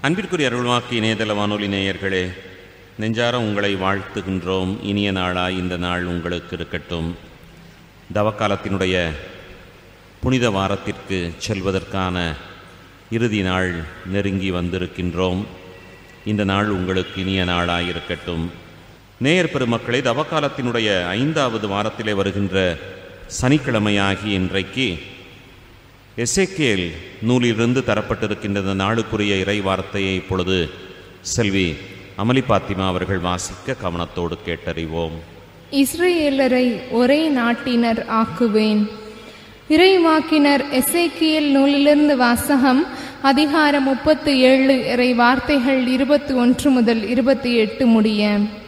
அன்பிற்குரிய அருள்வாக்கு இணையதள வானொலி நேயர்களே நெஞ்சார உங்களை வாழ்த்துகின்றோம் இனிய நாளாய் இந்த நாள் உங்களுக்கு இருக்கட்டும் தவக்காலத்தினுடைய புனித வாரத்திற்கு செல்வதற்கான இறுதி நாள் நெருங்கி வந்திருக்கின்றோம் இந்த நாள் உங்களுக்கு இனிய நாளாய் இருக்கட்டும் நேயர் பெருமக்களே தவக்காலத்தினுடைய ஐந்தாவது வாரத்திலே வருகின்ற சனிக்கிழமையாகி இன்றைக்கு எசேக்கியேல் நூலிலிருந்து தரப்பட்டிருக்கின்ற இந்த நாளுக்குரிய இறை வார்த்தையை இப்பொழுது செல்வி அமளி பாத்திமா அவர்கள் வாசிக்க கவனத்தோடு கேட்டறிவோம் இஸ்ரேலரை ஒரே நாட்டினர் ஆக்குவேன் இறைவாக்கினர் எசேக்கியேல் நூலிலிருந்து வாசகம் அதிகாரம் முப்பத்து ஏழு இறை வார்த்தைகள் இருபத்தி ஒன்று முதல் இருபத்தி எட்டு முடிய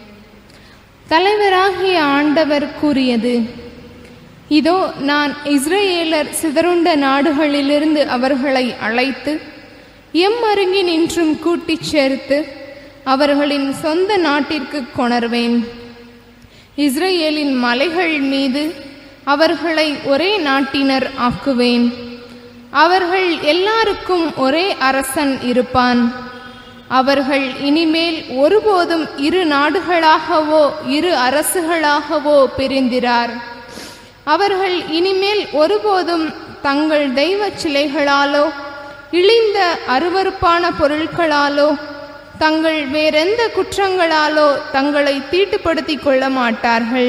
தலைவராகிய ஆண்டவர் கூறியது இதோ நான் இஸ்ரேலர் சிதறுண்ட நாடுகளிலிருந்து அவர்களை அழைத்து எம் அருகி நின்றும் கூட்டிச் சேர்த்து அவர்களின் சொந்த நாட்டிற்கு கொணர்வேன் இஸ்ரேலின் மலைகள் மீது அவர்களை ஒரே நாட்டினர் ஆக்குவேன் அவர்கள் எல்லாருக்கும் ஒரே அரசன் இருப்பான் அவர்கள் இனிமேல் ஒருபோதும் இரு நாடுகளாகவோ இரு அரசுகளாகவோ பிரிந்திரார் அவர்கள் இனிமேல் ஒருபோதும் தங்கள் தெய்வ சிலைகளாலோ இழிந்த அருவருப்பான பொருட்களாலோ தங்கள் வேறெந்த குற்றங்களாலோ தங்களை தீட்டுப்படுத்திக் கொள்ள மாட்டார்கள்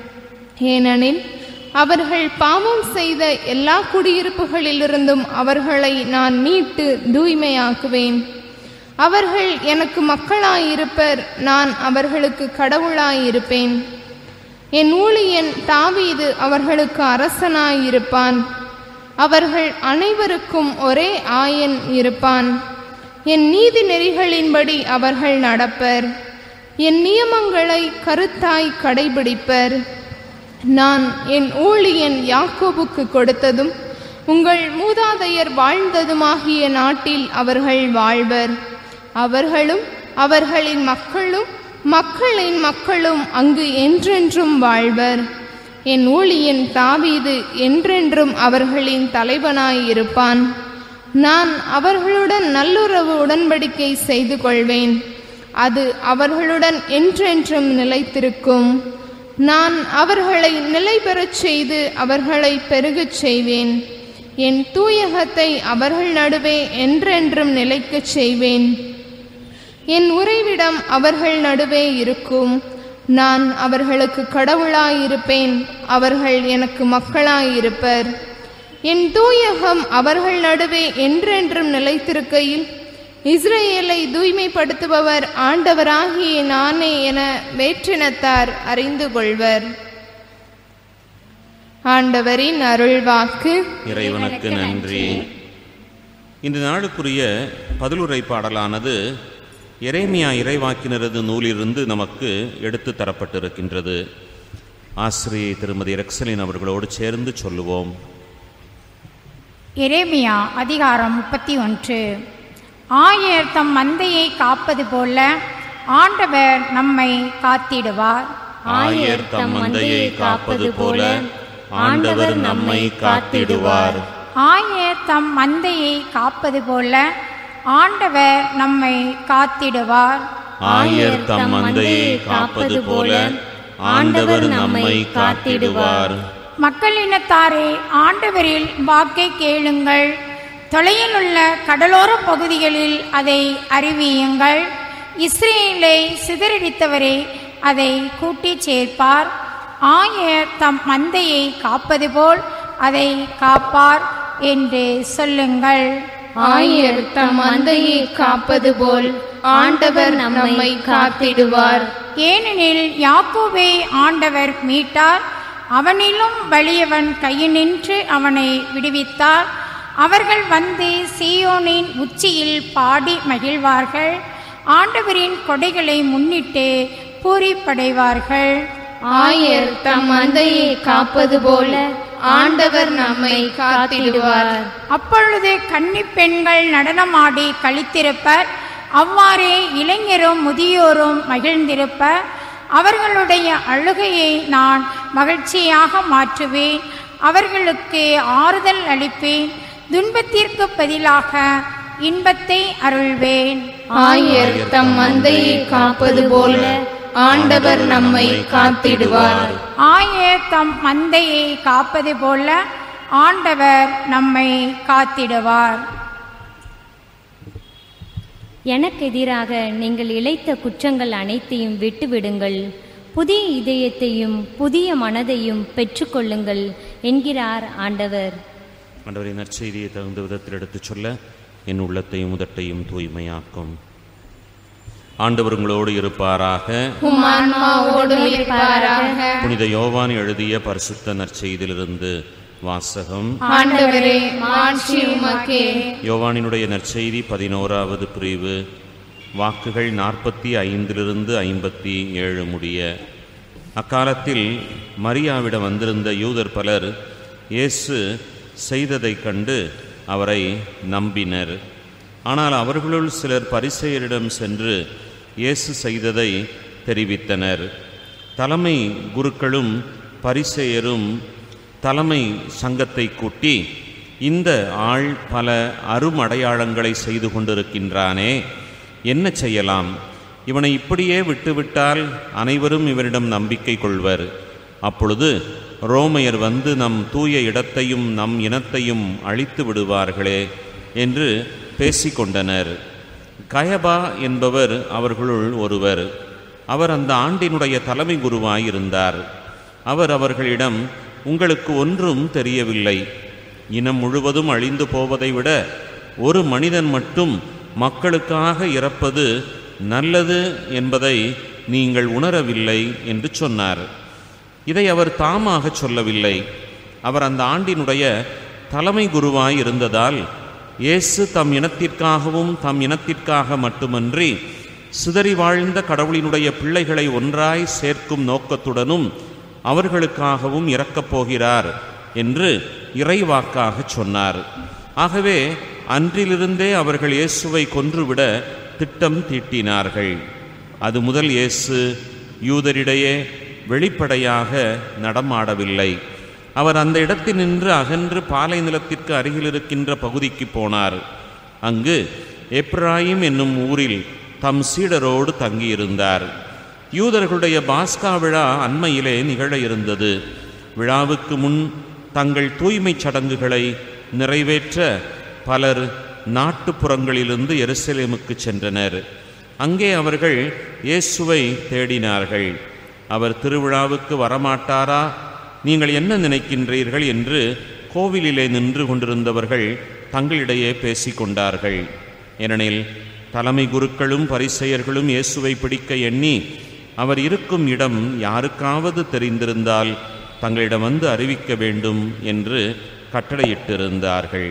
ஏனெனில் அவர்கள் பாவம் செய்த எல்லா குடியிருப்புகளிலிருந்தும் அவர்களை நான் மீட்டு தூய்மையாக்குவேன் அவர்கள் எனக்கு மக்களாயிருப்பர் நான் அவர்களுக்கு கடவுளாயிருப்பேன் என் ஊழியன் தாவீது அவர்களுக்கு அரசனாயிருப்பான் அவர்கள் அனைவருக்கும் ஒரே ஆயன் இருப்பான் என் நீதி நெறிகளின்படி அவர்கள் நடப்பர் என் நியமங்களை கருத்தாய் கடைபிடிப்பர் நான் என் ஊழியன் யாக்கோபுக்கு கொடுத்ததும் உங்கள் மூதாதையர் வாழ்ந்ததுமாகிய நாட்டில் அவர்கள் வாழ்வர் அவர்களும் அவர்களின் மக்களும் மக்களின் மக்களும் அங்கு என்றென்றும் வாழ்வர் என் ஊழியன் தாவீது என்றென்றும் அவர்களின் தலைவனாயிருப்பான் நான் அவர்களுடன் நல்லுறவு உடன்படிக்கை செய்து கொள்வேன் அது அவர்களுடன் என்றென்றும் நிலைத்திருக்கும் நான் அவர்களை நிலை பெறச் செய்து அவர்களை பெருகச் செய்வேன் என் தூயகத்தை அவர்கள் நடுவே என்றென்றும் நிலைக்கச் செய்வேன் என் உறைவிடம் அவர்கள் நடுவே இருக்கும் நான் அவர்களுக்கு கடவுளாயிருப்பேன் அவர்கள் எனக்கு மக்களாயிருப்பர் என் தூயகம் அவர்கள் நடுவே என்றென்றும் நிலைத்திருக்கையில் இஸ்ரேலை தூய்மைப்படுத்துபவர் ஆண்டவராகிய நானே என வேற்றினத்தார் அறிந்து கொள்வர் ஆண்டவரின் அருள்வாக்கு இறைவனுக்கு நன்றி இந்த நாளுக்குரிய பதிலுரை பாடலானது எரேமியா இறைவாக்கினரது நூலிலிருந்து நமக்கு எடுத்து தரப்பட்டிருக்கின்றது ஆசிரியை திருமதி ரெக்சலின் அவர்களோடு சேர்ந்து சொல்லுவோம் எரேமியா அதிகாரம் முப்பத்தி ஒன்று ஆயர் தம் மந்தையை காப்பது போல ஆண்டவர் நம்மை காத்திடுவார் ஆயர் தம் மந்தையை காப்பது போல ஆண்டவர் நம்மை காத்திடுவார் ஆயர் தம் மந்தையை காப்பது போல ஆண்டவர் நம்மை காத்திடுவார் ஆயர் தம் மந்தையை காப்பது போல ஆண்டவர் நம்மை காத்திடுவார் மக்களினத்தாரே ஆண்டவரில் வாக்கை கேளுங்கள் தொலையில் உள்ள கடலோர பகுதிகளில் அதை அறிவியுங்கள் இஸ்ரேலை சிதறடித்தவரே அதை கூட்டிச் சேர்ப்பார் ஆயர் தம் மந்தையை காப்பது போல் அதை காப்பார் என்று சொல்லுங்கள் ஆயர் தம் மந்தையை காப்பது போல் ஆண்டவர் நம்மை காத்திடுவார் ஏனெனில் யாக்கோபை ஆண்டவர் மீட்டார் அவனிலும் வலியவன் கையினின்று அவனை விடுவித்தார் அவர்கள் வந்து சீயோனின் உச்சியில் பாடி மகிழ்வார்கள் ஆண்டவரின் கொடைகளை முன்னிட்டு பூரிப்படைவார்கள் ஆயர் தம் மந்தையை காப்பது போல ஆண்டவர் நம்மை காத்திடுவார் அப்பொழுது கன்னிப் பெண்கள் நடனமாடி களித்திருப்பர் அவ்வாறே இளைஞரும் முதியோரும் மகிழ்ந்திருப்பர் அவர்களுடைய அழுகையை நான் மகிழ்ச்சியாக மாற்றுவேன் அவர்களுக்கு ஆறுதல் அளிப்பேன் துன்பத்திற்கு பதிலாக இன்பத்தை அருள்வேன் ஆயர் தம் மந்தையை காப்பது போல ஆண்டவர் நம்மை காத்திடுவார் ஆயர் தம் மந்தையை காப்பது போல ஆண்டவர் நம்மை காத்திடுவார் எனக்கு எதிராக நீங்கள் இழைத்த குற்றங்கள் அனைத்தையும் விட்டுவிடுங்கள் புதிய இதயத்தையும் புதிய மனதையும் பெற்றுக்கொள்ளுங்கள் என்கிறார் ஆண்டவர் ஆண்டவரின் நற்செய்தியை தகுந்த விதத்தில் எடுத்துச் சொல்ல என் உள்ளத்தையும் உதட்டையும் தூய்மையாக்கும் ஆண்டவர் உங்களோடு இருப்பாராக உம் ஆன்மாவோடும் இருப்பாராக புனித யோவான் எழுதிய பரிசுத்த நற்செய்தியிலிருந்து வாசகம் ஆண்டவரே மாட்சி உமக்கே யோவானினுடைய நற்செய்தி பதினோராவது பிரிவு வாக்குகள் நாற்பத்தி ஐந்திலிருந்து ஐம்பத்தி ஏழு முடிய அக்காலத்தில் மரியாவிடம் வந்திருந்த யூதர் பலர் இயேசு செய்ததைக் கண்டு அவரை நம்பினர் ஆனால் அவர்களுள் சிலர் பரிசேயரிடம் சென்று இயேசு செய்ததை தெரிவித்தனர் தலைமை குருக்களும் பரிசேயரும் தலைமை சங்கத்தை கூட்டி இந்த ஆள் பல அருமடையாளங்களை செய்து கொண்டிருக்கின்றானே என்ன செய்யலாம் இவனை இப்படியே விட்டுவிட்டால் அனைவரும் இவரிடம் நம்பிக்கை கொள்வர் அப்பொழுது ரோமையர் வந்து நம் தூய இடத்தையும் நம் இனத்தையும் அழித்து விடுவார்களே என்று பேசிக்கொண்டனர் கயபா என்பவர் அவர்களுள் ஒருவர் அவர் அந்த ஆண்டினுடைய தலைமை குருவாயிருந்தார் அவர் அவர்களிடம் உங்களுக்கு ஒன்றும் தெரியவில்லை இனம் முழுவதும் அழிந்து போவதை விட ஒரு மனிதன் மட்டும் மக்களுக்காக இறப்பது நல்லது என்பதை நீங்கள் உணரவில்லை என்று சொன்னார் இதை அவர் தாமாக சொல்லவில்லை அவர் அந்த ஆண்டினுடைய தலைமை குருவாய் இருந்ததால் இயேசு தம் இனத்திற்காகவும் தம் இனத்திற்காக மட்டுமன்றி சிதறி வாழ்ந்த கடவுளினுடைய பிள்ளைகளை ஒன்றாய் சேர்க்கும் நோக்கத்துடனும் அவர்களுக்காகவும் இறக்கப் போகிறார் என்று இறைவாக்காக சொன்னார் ஆகவே அன்றிலிருந்தே அவர்கள் இயேசுவை கொன்றுவிட திட்டம் தீட்டினார்கள் அது முதல் இயேசு யூதரிடையே வெளிப்படையாக நடமாடவில்லை அவர் அந்த இடத்தில் நின்று அகன்று பாலை நிலத்திற்கு அருகில் இருக்கின்ற பகுதிக்கு போனார் அங்கு எப்ராயிம் என்னும் ஊரில் தம் சீடரோடு தங்கியிருந்தார் யூதர்களுடைய பாஸ்கா விழா அண்மையிலே நிகழ இருந்தது விழாவுக்கு முன் தங்கள் தூய்மைச் சடங்குகளை நிறைவேற்ற பலர் நாட்டுப்புறங்களிலிருந்து எருசலேமுக்கு சென்றனர் அங்கே அவர்கள் இயேசுவை தேடினார்கள் அவர் திருவிழாவுக்கு வரமாட்டாரா நீங்கள் என்ன நினைக்கின்றீர்கள் என்று கோவிலிலே நின்று கொண்டிருந்தவர்கள் தங்களிடையே பேசிக்கொண்டார்கள் ஏனெனில் தலைமை குருக்களும் பரிசெயர்களும் இயேசுவை பிடிக்க எண்ணி அவர் இருக்கும் இடம் யாருக்காவது தெரிந்திருந்தால் தங்களிடம் வந்து அறிவிக்க வேண்டும் என்று கட்டளையிட்டிருந்தார்கள்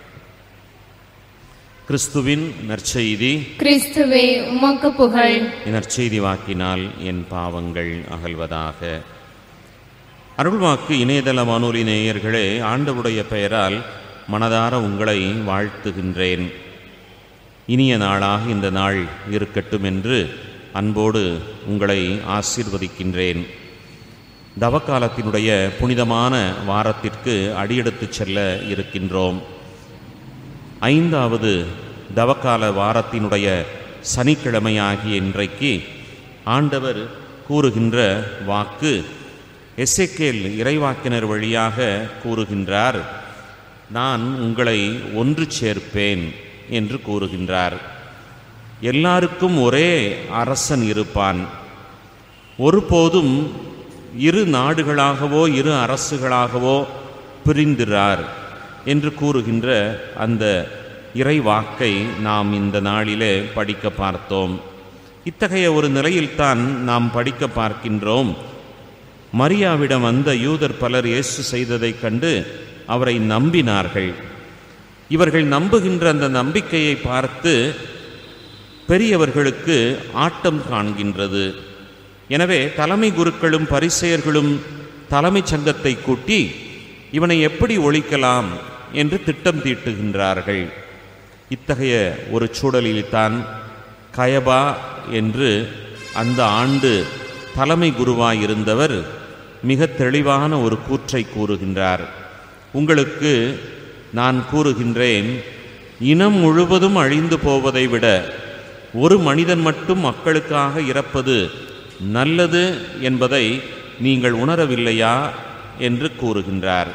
கிறிஸ்துவின் நற்செய்தி கிறிஸ்துவே உமக்கு புகழ் நற்செய்தி வாக்கினால் என் பாவங்கள் அகல்வதாக அருள்வாக்கு இணையதள வானொலி நேயர்களே ஆண்டவருடைய பெயரால் மனதார உங்களை வாழ்த்துகின்றேன் இனிய நாளாக இந்த நாள் இருக்கட்டும் என்று அன்போடு உங்களை ஆசீர்வதிக்கின்றேன் தவக்காலத்தினுடைய புனிதமான வாரத்திற்கு அடியெடுத்துச் செல்ல இருக்கின்றோம் ஐந்தாவது தவக்கால வாரத்தினுடைய சனிக்கிழமையாகிய இன்றைக்கு ஆண்டவர் கூறுகின்ற வாக்கு எசேக்கேல் இறைவாக்கினர் வழியாக கூறுகின்றார் நான் உங்களை ஒன்று சேர்ப்பேன் என்று கூறுகின்றார் எல்லாருக்கும் ஒரே அரசன் இருப்பான் ஒருபோதும் இரு நாடுகளாகவோ இரு அரசுகளாகவோ பிரிந்திரார் என்று கூறுகின்ற அந்த இறைவாக்கை நாம் இந்த நாளிலே படிக்க பார்த்தோம் இத்தகைய ஒரு நிலையில்தான் நாம் படிக்க பார்க்கின்றோம் மரியாவிடம் வந்த யூதர் பலர் இயேசு செய்ததைக் கண்டு அவரை நம்பினார்கள் இவர்கள் நம்புகின்ற அந்த நம்பிக்கையை பார்த்து பெரியவர்களுக்கு ஆட்டம் காண்கின்றது எனவே தலைமை குருக்களும் பரிசெயர்களும் தலைமைச் சங்கத்தை கூட்டி இவனை எப்படி ஒழிக்கலாம் என்று திட்டம் தீட்டுகின்றார்கள் இத்தகைய ஒரு சூழலில்தான் கயபா என்று அந்த ஆண்டு தலைமை குருவாயிருந்தவர் மிக தெளிவான ஒரு கூற்றை கூறுகின்றார் உங்களுக்கு நான் கூறுகின்றேன் இனம் முழுவதும் அழிந்து போவதை விட ஒரு மனிதன் மட்டும் மக்களுக்காக இறப்பது நல்லது என்பதை நீங்கள் உணரவில்லையா என்று கூறுகின்றார்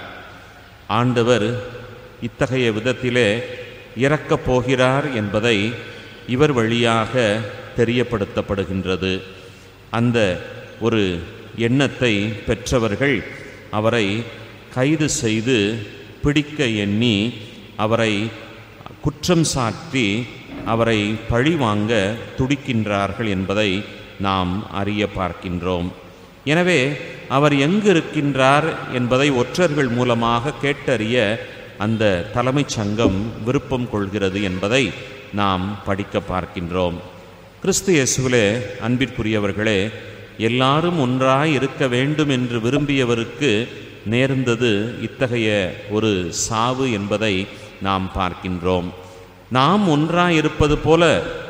ஆண்டவர் இத்தகைய விதத்திலே இறக்கப் போகிறார் என்பதை இவர் வழியாக தெரியப்படுத்தப்படுகின்றது அந்த ஒரு எண்ணத்தை பெற்றவர்கள் அவரை கைது செய்து பிடிக்க எண்ணி அவரை குற்றம் சாட்டி அவரை பழிவாங்க துடிக்கின்றார்கள் என்பதை நாம் அறிய பார்க்கின்றோம் எனவே அவர் எங்கு இருக்கின்றார் என்பதை ஒற்றர்கள் மூலமாக கேட்டறிய அந்த தலைமைச் சங்கம் விருப்பம் கொள்கிறது என்பதை நாம் படிக்க பார்க்கின்றோம் கிறிஸ்து இயேசுவிலே அன்பிற்குரியவர்களே எல்லாரும் ஒன்றாய் இருக்க வேண்டும் என்று விரும்பியவருக்கு நேர்ந்தது இத்தகைய ஒரு சாவு என்பதை நாம் பார்க்கின்றோம் நாம் ஒன்றாய் இருப்பது போல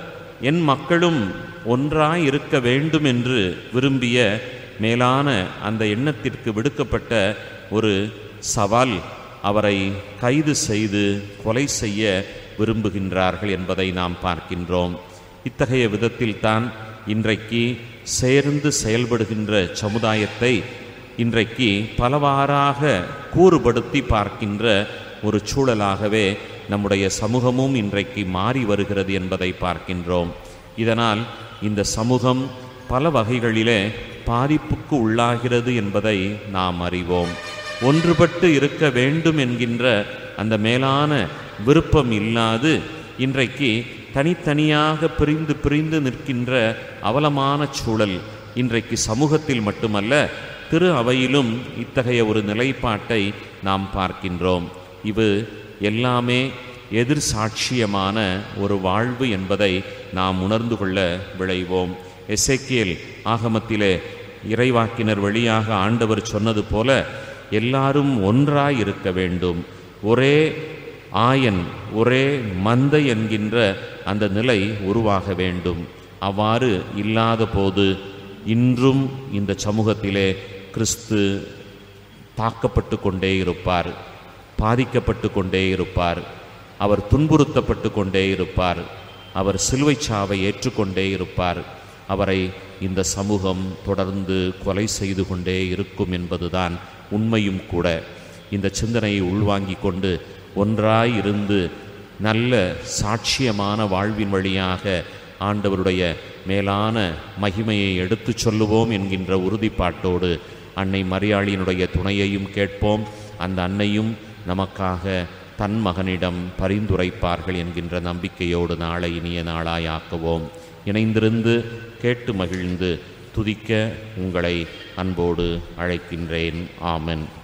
என் மக்களும் ஒன்றாய் இருக்க வேண்டும் என்று விரும்பிய மேலான அந்த எண்ணத்திற்கு விடுக்கப்பட்ட ஒரு சவால் அவரை கைது செய்து கொலை செய்ய விரும்புகின்றார்கள் என்பதை நாம் பார்க்கின்றோம் இத்தகைய விதத்தில்தான் இன்றைக்கு சேர்ந்து செயல்படுகின்ற சமுதாயத்தை இன்றைக்கு பலவாறாக கூறுபடுத்தி பார்க்கின்ற ஒரு சூழலாகவே நம்முடைய சமூகமும் இன்றைக்கு மாறி வருகிறது என்பதை பார்க்கின்றோம் இதனால் இந்த சமூகம் பல வகைகளிலே பாதிப்புக்கு உள்ளாகிறது என்பதை நாம் அறிவோம் ஒன்றுபட்டு இருக்க வேண்டும் என்கின்ற அந்த மேலான விருப்பம் இல்லாது இன்றைக்கு தனித்தனியாக பிரிந்து பிரிந்து நிற்கின்ற அவலமான சூழல் இன்றைக்கு சமூகத்தில் மட்டுமல்ல திரு அவையிலும் இத்தகைய ஒரு நிலைப்பாட்டை நாம் பார்க்கின்றோம் இது எல்லாமே எதிர் சாட்சியமான ஒரு வாழ்வு என்பதை நாம் உணர்ந்து கொள்ள விளைவோம் எசேக்கியேல் ஆகமத்திலே இறைவாக்கினர் வழியாக ஆண்டவர் சொன்னது போல எல்லாரும் ஒன்றாய் இருக்க வேண்டும் ஒரே ஆயன் ஒரே மந்தை என்கின்ற அந்த நிலை உருவாக வேண்டும் அவ்வாறு இல்லாத போது இன்றும் இந்த சமூகத்திலே கிறிஸ்து தாக்கப்பட்டு கொண்டே இருப்பார் பாதிக்கப்பட்டு கொண்டே இருப்பார் அவர் துன்புறுத்தப்பட்டு கொண்டே இருப்பார் அவர் சிலுவைச் சாவை ஏற்றுக்கொண்டே இருப்பார் அவரை இந்த சமூகம் தொடர்ந்து கொலை செய்து கொண்டே இருக்கும் என்பதுதான் உண்மையும் கூட இந்த சிந்தனையை உள்வாங்கிக் கொண்டு ஒன்றாய் இருந்து நல்ல சாட்சியமான வாழ்வின் வழியாக ஆண்டவருடைய மேலான மகிமையை எடுத்துச் சொல்லுவோம் என்கின்ற உறுதிப்பாட்டோடு அன்னை மரியாளியினுடைய துணையையும் கேட்போம் அந்த அன்னையும் நமக்காக தன் மகனிடம் பரிந்துரைப்பார்கள் என்கின்ற நம்பிக்கையோடு நாளை இனிய நாளாயாக்குவோம் இணைந்திருந்து கேட்டு மகிழ்ந்து துதிக்க உங்களை அன்போடு அழைக்கின்றேன் ஆமென்